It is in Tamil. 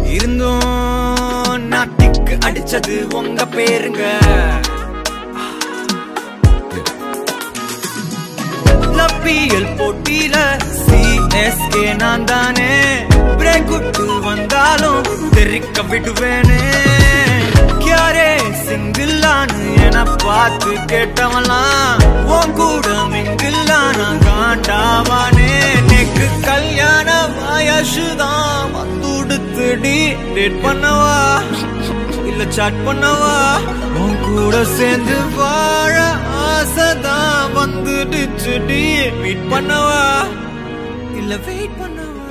இருந்தும் நாட்டிக்கு அடிச்சது உங்க பேருங்க லப்பியல் போட்டியில சிஎஸ்கே நான் தானே பிரேக் விட்டு வந்தாலும் தெரிக்க விடுவேனே கியாரே சிங்கிளான்னு என பார்த்து கேட்டவன்லாம் உன் கூட மிங்கில்லான காண்டாவானே நெக்கு கல்யாண வயசுதான் வந்துடுத்துடி டேட் பண்ணவா இல்ல சாட் பண்ணவா உன் கூட சேர்ந்து வாழ ஆசைதான் வந்துடுச்சுடி மீட் பண்ணவா இல்ல வெயிட் பண்ணவா